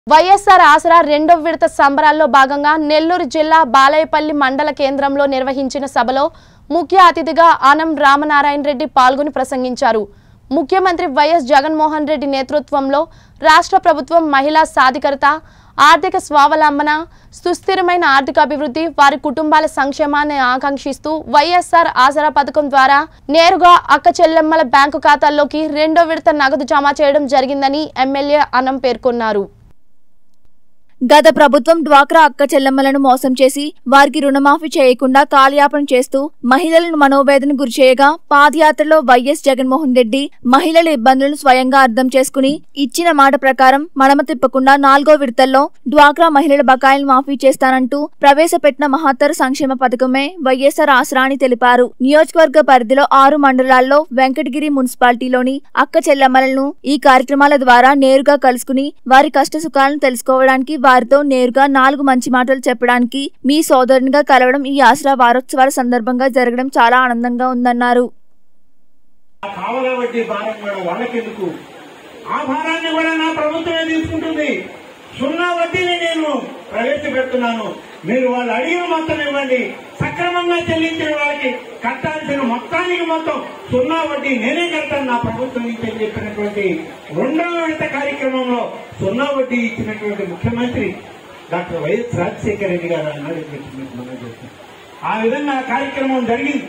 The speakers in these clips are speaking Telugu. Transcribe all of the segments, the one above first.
వైఎస్ఆర్ ఆసరా రెండో విడత సంబరాల్లో భాగంగా నెల్లూరు జిల్లా బాలయపల్లి మండల కేంద్రంలో నిర్వహించిన సభలో ముఖ్య అతిథిగా ఆనం రామనారాయణ రెడ్డి పాల్గొని ప్రసంగించారు ముఖ్యమంత్రి వైఎస్ జగన్మోహన్ రెడ్డి నేతృత్వంలో రాష్ట్ర ప్రభుత్వం మహిళా సాధికారత ఆర్థిక స్వావలంబన సుస్థిరమైన ఆర్థికాభివృద్ధి వారి కుటుంబాల సంక్షేమాన్ని ఆకాంక్షిస్తూ వైఎస్ఆర్ ఆసరా పథకం ద్వారా నేరుగా అక్క చెల్లెమ్మల బ్యాంకు ఖాతాల్లోకి రెండో విడత నగదు జమ చేయడం జరిగిందని ఎమ్మెల్యే అనం పేర్కొన్నారు గత ప్రభుత్వం డ్వాక్రా అక్క చెల్లెమ్మలను మోసం చేసి వారికి రుణమాఫీ చేయకుండా కాలయాపన చేస్తూ మహిళలను మనోవేదన గురిచేయగా పాదయాత్రలో వైఎస్ జగన్మోహన్ రెడ్డి మహిళల ఇబ్బందులను స్వయంగా అర్థం చేసుకుని ఇచ్చిన మాట ప్రకారం మడమ తిప్పకుండా నాలుగో విడతల్లో డ్వాక్రా మహిళల బకాయిలు మాఫీ చేస్తానంటూ ప్రవేశపెట్టిన మహత్తర సంక్షేమ పథకమే వైఎస్ఆర్ ఆసరా అని తెలిపారు నియోజకవర్గ పరిధిలో ఆరు మండలాల్లో వెంకటగిరి మున్సిపాలిటీలోని అక్క చెల్లెమ్మలను ఈ కార్యక్రమాల ద్వారా నేరుగా కలుసుకుని వారి కష్ట సుఖాలను తెలుసుకోవడానికి వారితో నేరుగా నాలుగు మంచి మాటలు చెప్పడానికి మీ సోదరునిగా కలవడం ఈ ఆసరా వారోత్సవాల సందర్భంగా జరగడం చాలా ఆనందంగా ఉందన్నారు ఆ కావల వడ్డీ భారం కూడా వాళ్ళకెందుకు ఆ భారాన్ని కూడా నా ప్రభుత్వమే తీసుకుంటుంది సున్నా వడ్డీని నేను ప్రవేశపెడుతున్నాను మీరు వాళ్ళు అడిగిన మొత్తం ఇవ్వండి సక్రమంగా చెల్లించిన వాళ్ళకి కట్టాల్సిన మొత్తానికి మొత్తం సున్నా వడ్డీ నేనే కడతాను నా ప్రభుత్వం నుంచి అని చెప్పినటువంటి రెండవ విడత కార్యక్రమంలో సున్నా వడ్డీ ఇచ్చినటువంటి ముఖ్యమంత్రి డాక్టర్ వైఎస్ రాజశేఖర రెడ్డి గారు అన్నారు మీకు మనం చేస్తాం. ఆ విధంగా ఆ కార్యక్రమం జరిగింది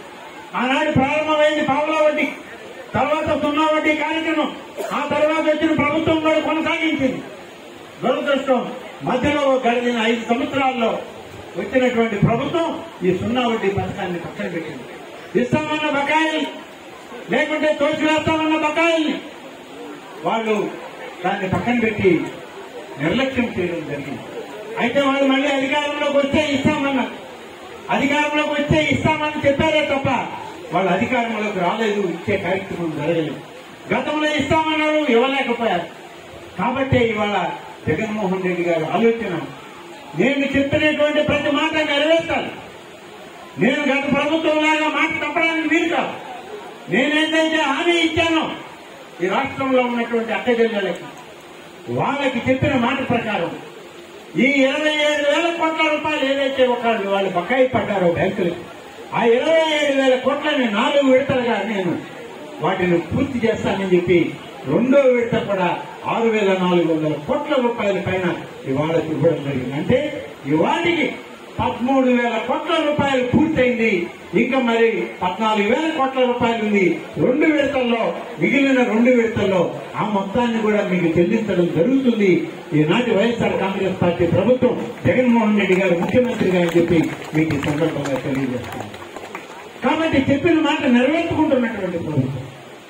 ఆనాడు ప్రారంభమైంది పావుల వడ్డీ తర్వాత సున్నా వడ్డీ కార్యక్రమం ఆ తర్వాత వచ్చిన ప్రభుత్వం కూడా కొనసాగించింది దురదృష్టం మధ్యలో గడిచిన ఐదు సంవత్సరాల్లో వచ్చినటువంటి ప్రభుత్వం ఈ సున్నా వడ్డీ పథకాన్ని పక్కన పెట్టింది ఇస్తామన్న బకాయిల్ని లేకుంటే తోచివేస్తామన్న బకాయిల్ని వాళ్ళు దాన్ని పక్కన పెట్టి నిర్లక్ష్యం చేయడం జరిగింది అయితే వాళ్ళు మళ్ళీ అధికారంలోకి వస్తే ఇస్తామన్నారు అధికారంలోకి వస్తే ఇస్తామని చెప్పారే తప్ప వాళ్ళు అధికారంలోకి రాలేదు ఇచ్చే కార్యక్రమం జరగలేదు గతంలో ఇస్తామన్నారు ఇవ్వలేకపోయారు కాబట్టి ఇవాళ జగన్మోహన్ రెడ్డి గారి ఆలోచన నేను చెప్పినటువంటి ప్రతి మాట నెరవేర్చాలి నేను గత ప్రభుత్వం లాగా మాట తప్పడానికి వీలు కాదు నేనేదైతే హామీ ఇచ్చానో ఈ రాష్ట్రంలో ఉన్నటువంటి అక్కజల్లెలకి వాళ్ళకి చెప్పిన మాట ప్రకారం ఈ ఇరవై ఏడు వేల కోట్ల రూపాయలు ఏదైతే ఒక వాళ్ళు బకాయి పడ్డారో బ్యాంకులకి ఆ ఇరవై ఏడు వేల కోట్లని నాలుగు విడతలుగా నేను వాటిని పూర్తి చేస్తానని చెప్పి రెండో విడత కూడా ఆరు వేల నాలుగు వందల కోట్ల రూపాయల పైన ఇవాళ ఇవ్వడం జరిగింది అంటే ఇవాటికి పదమూడు వేల కోట్ల రూపాయలు పూర్తయింది ఇంకా మరి పద్నాలుగు వేల కోట్ల రూపాయలు ఉంది రెండు విడతల్లో మిగిలిన రెండు విడతల్లో ఆ మొత్తాన్ని కూడా మీకు చెల్లించడం జరుగుతుంది ఈనాటి వైఎస్ఆర్ కాంగ్రెస్ పార్టీ ప్రభుత్వం జగన్మోహన్ రెడ్డి గారు ముఖ్యమంత్రిగా అని చెప్పి మీకు ఈ సందర్భంగా తెలియజేస్తాను కాబట్టి చెప్పిన మాట నెరవేర్చుకుంటున్నటువంటి ప్రభుత్వం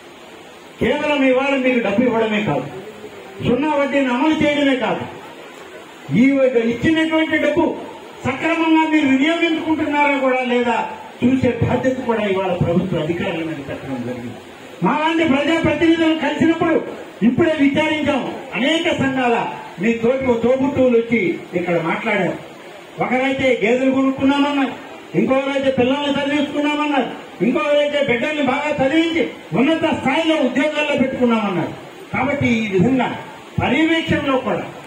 కేవలం ఇవాళ మీకు డబ్బు ఇవ్వడమే కాదు సున్నా వడ్డీని అమలు చేయడమే కాదు ఈ ఇచ్చినటువంటి డబ్బు సక్రమంగా మీరు వినియోగించుకుంటున్నారా కూడా లేదా చూసే బాధ్యత కూడా ఇవాళ ప్రభుత్వ అధికారుల మీద పెట్టడం జరిగింది మా లాంటి ప్రజాప్రతినిధులు కలిసినప్పుడు ఇప్పుడే విచారించాం అనేక సంఘాల మీ తోటి తోబుట్టువులు వచ్చి ఇక్కడ మాట్లాడారు ఒకరైతే గేదెలు కొనుక్కున్నామన్నారు ఇంకొకరైతే పిల్లల్ని చదివించుకున్నామన్నారు ఇంకొకరైతే బిడ్డల్ని బాగా చదివించి ఉన్నత స్థాయిలో ఉద్యోగాల్లో పెట్టుకున్నామన్నారు కాబట్టి ఈ విధంగా పర్యవేక్షణలో కూడా